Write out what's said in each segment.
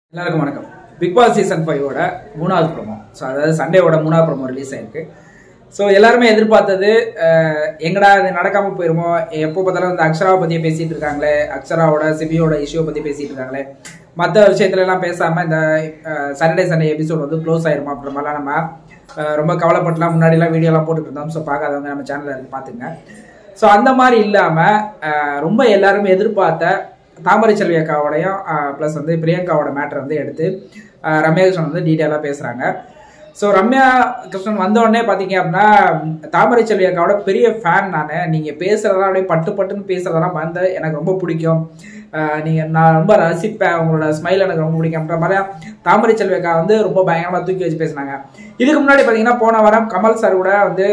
எல்லாருக்கும் வணக்கம் big Boss season ஃபைவோட மூணாவது ப்ரோமோ ஸோ அதாவது சண்டேவோட மூணாவது ப்ரோமோ ரிலீஸ் ஆயிருக்கு ஸோ எல்லாருமே எதிர்பார்த்தது அஹ், எங்கடா இது நடக்காம போயிருமோ எப்போ பார்த்தாலும் இந்த அக்ஷராவை பற்றியே பேசிட்டு இருக்காங்களே அக்ஷராவோட சிபியோட இஷ்யூவை பற்றி பேசிட்டு இருக்காங்களே மற்ற விஷயத்துல எல்லாம் பேசாம இந்த சாட்டர்டே சண்டே எபிசோட் வந்து க்ளோஸ் ஆயிருமா அப்படின்ற மாதிரிலாம் நம்ம அஹ், ரொம்ப கவலைப்பட்டுலாம் முன்னாடிலாம் வீடியோலாம் போட்டுட்டு இருந்தோம் ஸோ பார்க்காதவங்க நம்ம சேனலில் பார்த்துங்க ஸோ அந்த மாதிரி இல்லாமல் ரொம்ப எல்லாருமே எதிர்பார்த்த தாமரை செல்வி அக்காவோடையும் ப்ளஸ் வந்து பிரியங்காவோட மேட்டர் வந்து எடுத்து அஹ், ரம்யா கிருஷ்ணன் வந்து டீட்டெயிலாக பேசுகிறாங்க ஸோ ரம்யா கிருஷ்ணன் வந்த உடனே பார்த்தீங்க அப்படின்னா தாமரை செல்வி அக்காவோட பெரிய ஃபேன் நான் நீங்கள் பேசுகிறதெல்லாம் அப்படியே பட்டு பட்டுன்னு பேசுகிறதெல்லாம் வந்து எனக்கு ரொம்ப பிடிக்கும் நீங்கள் நான் ரொம்ப ரசிப்பேன் உங்களோட ஸ்மைல் எனக்கு ரொம்ப பிடிக்கும்ன்ற மாதிரி தாமரை செல்வி அக்கா வந்து ரொம்ப பயங்கரமாக தூக்கி வச்சு பேசினாங்க இதுக்கு முன்னாடி பார்த்தீங்கன்னா போன வாரம் கமல் சார் கூட வந்து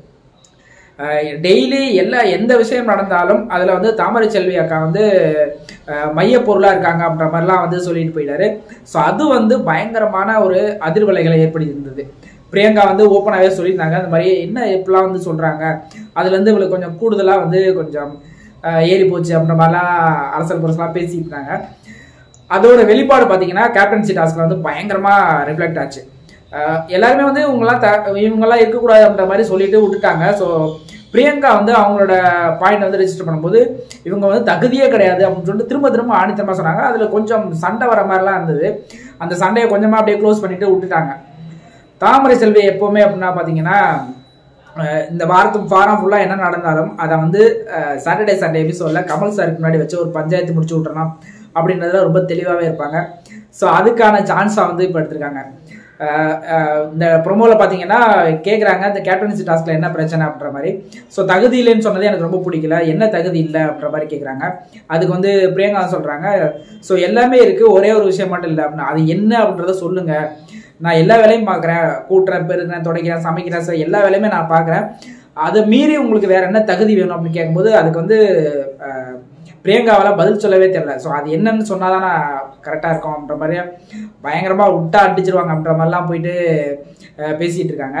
டெய்லி எல்லா எந்த விஷயம் நடந்தாலும் அதில் வந்து தாமரை செல்வி அக்கா வந்து மையப்பொருளாக இருக்காங்க அப்படின்ற மாதிரிலாம் வந்து சொல்லிட்டு போயிட்டாரு ஸோ அது வந்து பயங்கரமான ஒரு அதிர்வலைகளை ஏற்படுத்தி இருந்தது பிரியங்கா வந்து ஓப்பனாகவே சொல்லியிருந்தாங்க அந்த மாதிரி என்ன இப்படிலாம் வந்து சொல்கிறாங்க அதுலேருந்து இவளுக்கு கொஞ்சம் கூடுதலாக வந்து கொஞ்சம் அஹ், ஏறி போச்சு அப்படின்ற மாதிரிலாம் அரசல் புரசலாம் பேசிட்டு இருந்தாங்க அதோட வெளிப்பாடு பார்த்தீங்கன்னா கேப்டன்சி டாஸ்க்ல வந்து பயங்கரமாக ரிஃப்ளெக்ட் ஆச்சு அஹ் எல்லாருமே வந்து இவங்கெல்லாம் த இவங்கெல்லாம் இருக்கக்கூடாது அப்படின்ற மாதிரி சொல்லிட்டு விட்டுட்டாங்க ஸோ பிரியங்கா வந்து அவங்களோட பாயிண்ட் வந்து ரெஜிஸ்டர் பண்ணும்போது இவங்க வந்து தகுதியே கிடையாது அப்படின்னு சொல்லிட்டு திரும்ப திரும்ப ஆணித்தரமாக சொன்னாங்க அதில் கொஞ்சம் சண்டை வர மாதிரிலாம் இருந்தது அந்த சண்டையை கொஞ்சமாக அப்படியே க்ளோஸ் பண்ணிட்டு விட்டுட்டாங்க தாமரை செல்வி எப்போவுமே அப்படின்னா பார்த்தீங்கன்னா அஹ் இந்த வாரத்துக்கு வாரம் ஃபுல்லாக என்ன நடந்தாலும் அதை வந்து சாட்டர்டே சண்டே எபிசோடில் கமல் சாருக்கு முன்னாடி வச்சு ஒரு பஞ்சாயத்து முடிச்சு விட்றணும் அப்படின்றதுல ரொம்ப தெளிவாகவே இருப்பாங்க ஸோ அதுக்கான சான்ஸாக வந்து இப்போ எடுத்திருக்காங்க அஹ் அஹ் இந்த ப்ரொமோவில் பார்த்தீங்கன்னா கேட்குறாங்க இந்த கேப்டன்சி டாஸ்கில் என்ன பிரச்சனை அப்படின்ற மாதிரி ஸோ தகுதி இல்லைன்னு சொன்னது எனக்கு ரொம்ப பிடிக்கல என்ன தகுதி இல்லை அப்படின்ற மாதிரி கேட்குறாங்க அதுக்கு வந்து பிரியங்கா சொல்கிறாங்க ஸோ எல்லாமே இருக்குது ஒரே ஒரு விஷயம் மட்டும் இல்லை அப்படின்னா அது என்ன அப்படின்றத சொல்லுங்கள் நான் எல்லா வேலையும் பார்க்குறேன் கூட்டுறேன் பெருக்கிறேன் துடைக்கிறேன் சமைக்கிறேன் ஸோ எல்லா வேலையுமே நான் பார்க்குறேன் அதை மீறி உங்களுக்கு வேற என்ன தகுதி வேணும் அப்படின்னு கேட்கும்போது அதுக்கு வந்து அஹ், பிரியங்காவால் பதில் சொல்லவே தெரியல ஸோ அது என்னன்னு சொன்னாதான் நான் கரெக்டாக இருக்கும் அப்படின்ற மாதிரி பயங்கரமாக விட்டா அடிச்சிருவாங்க அப்படின்ற மாதிரிலாம் போயிட்டு அஹ், பேசிட்டு இருக்காங்க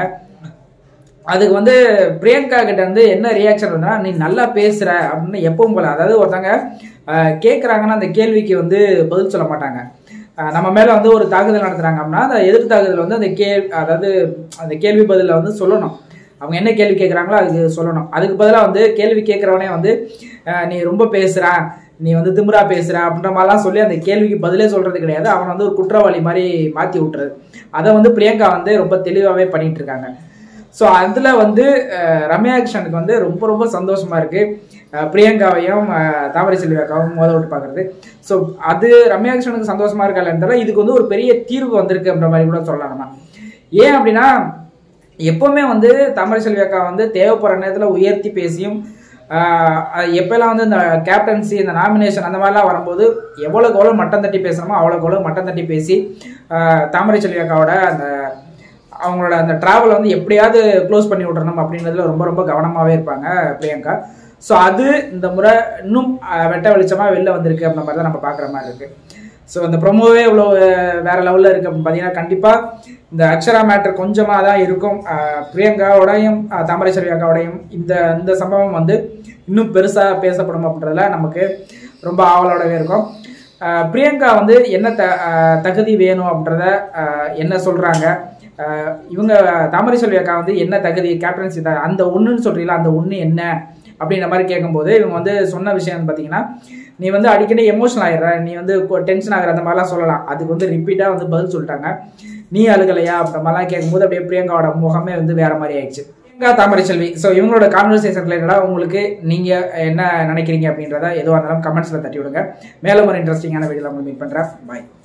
அதுக்கு வந்து பிரியங்கா கிட்ட வந்து என்ன ரியாக்ஷன் வந்தா நீ நல்லா பேசுற அப்படின்னு எப்பவும் போல அதாவது ஒருத்தங்க அஹ், கேட்குறாங்கன்னா அந்த கேள்விக்கு வந்து பதில் சொல்ல மாட்டாங்க அஹ், நம்ம மேல வந்து ஒரு தாக்குதல் நடத்துறாங்க அப்படின்னா அந்த எதிர் தாக்குதல் வந்து அந்த கேள் அதாவது அந்த கேள்வி பதில வந்து சொல்லணும் அவங்க என்ன கேள்வி கேட்குறாங்களோ அதுக்கு சொல்லணும் அதுக்கு பதிலாக வந்து கேள்வி கேட்குறவனே வந்து அஹ், நீ ரொம்ப பேசுற நீ வந்து திமிரா பேசுற அப்படின்ற மாதிரிலாம் சொல்லி அந்த கேள்விக்கு பதிலே சொல்றது கிடையாது அவனை வந்து ஒரு குற்றவாளி மாதிரி மாற்றி விட்டுறது அதை வந்து பிரியங்கா வந்து ரொம்ப தெளிவாகவே பண்ணிட்டு இருக்காங்க ஸோ அதில் வந்து அஹ், ரம்யா கிருஷ்ணனுக்கு வந்து ரொம்ப ரொம்ப சந்தோஷமா இருக்கு அஹ், பிரியங்காவையும் அஹ், தாமரை செல்வி அக்காவும் மோத விட்டு பார்க்கறது ஸோ அது ரம்யா கிருஷ்ணனுக்கு சந்தோஷமா இருக்கா இல்லைன்னு இதுக்கு வந்து ஒரு பெரிய தீர்வு வந்திருக்கு அப்படின்ற மாதிரி கூட சொல்லலாம் நம்ம ஏன் அப்படின்னா எப்பவுமே வந்து தாமரை செல்வி அக்கா வந்து தேவைப்படுற நேரத்தில் உயர்த்தி பேசியும் ஆஹ், அது எப்பெல்லாம் வந்து இந்த கேப்டன்சி இந்த நாமினேஷன் அந்த மாதிரிலாம் வரும்போது எவ்வளோக்கு எவ்வளோ மட்டம் தட்டி பேசுகிறோமோ அவ்வளோக்கு எவ்வளோ மட்டம் தட்டி பேசி ஆஹ், தாமரை செல்வி அக்காவோட அந்த அவங்களோட அந்த டிராவல் வந்து எப்படியாவது க்ளோஸ் பண்ணி விட்றணும் அப்படின்றதுல ரொம்ப ரொம்ப கவனமாகவே இருப்பாங்க பிரியங்கா ஸோ அது இந்த முறை இன்னும் ஆஹ், வெட்ட வெளிச்சமாக வெளில வந்திருக்கு அப்படின்ற மாதிரி தான் நம்ம பார்க்குற மாதிரி இருக்குது ஸோ இந்த ப்ரொமோவே இவ்வளோ வேற லெவலில் இருக்குது அப்படின்னு பார்த்தீங்கன்னா கண்டிப்பாக இந்த அக்ஷரா மேட்டர் கொஞ்சமாக தான் இருக்கும் ஆஹ் பிரியங்காவோடையும் ஆஹ் தாமரை செல்வி அக்காவோடையும் இந்த இந்த சம்பவம் வந்து இன்னும் பெருசாக பேசப்படும் அப்படின்றதுல நமக்கு ரொம்ப ஆவலோடவே இருக்கும் ஆஹ் பிரியங்கா வந்து என்ன த ஆஹ் தகுதி வேணும் அப்படின்றத ஆஹ் என்ன சொல்கிறாங்க இவங்க தாமரை செல்வி அக்கா வந்து என்ன தகுதி கேப்டன்சி த அந்த ஒன்றுன்னு சொல்கிறீங்களா அந்த ஒன்று என்ன அப்படின்ற மாதிரி கேட்கும்போது இவங்க வந்து சொன்ன விஷயம் பார்த்தீங்கன்னா நீ வந்து அடிக்கடி எமோஷனல் ஆயிடுற நீ வந்து டென்ஷன் ஆகிற அந்த மாதிரிலாம் சொல்லலாம் அதுக்கு வந்து ரிப்பீட்டாக வந்து பதில் சொல்லிட்டாங்க நீ அழுகலையா அப்படின்ற மாதிரிலாம் கேட்கும்போது அப்படியே பிரியங்காவோட முகமே வந்து வேற மாதிரி ஆயிடுச்சு பிரியங்கா தாமரை செல்வி ஸோ இவங்களோட கான்வர்சேஷன் ரிலேட்டடாக உங்களுக்கு நீங்கள் என்ன நினைக்கிறீங்க அப்படின்றத எதுவாக இருந்தாலும் கமெண்ட்ஸில் தட்டி விடுங்க மேலும் ஒரு இன்ட்ரெஸ்டிங்கான வீடியோவில் உங்களுக்கு மீட் பண்ணுறேன் பாய்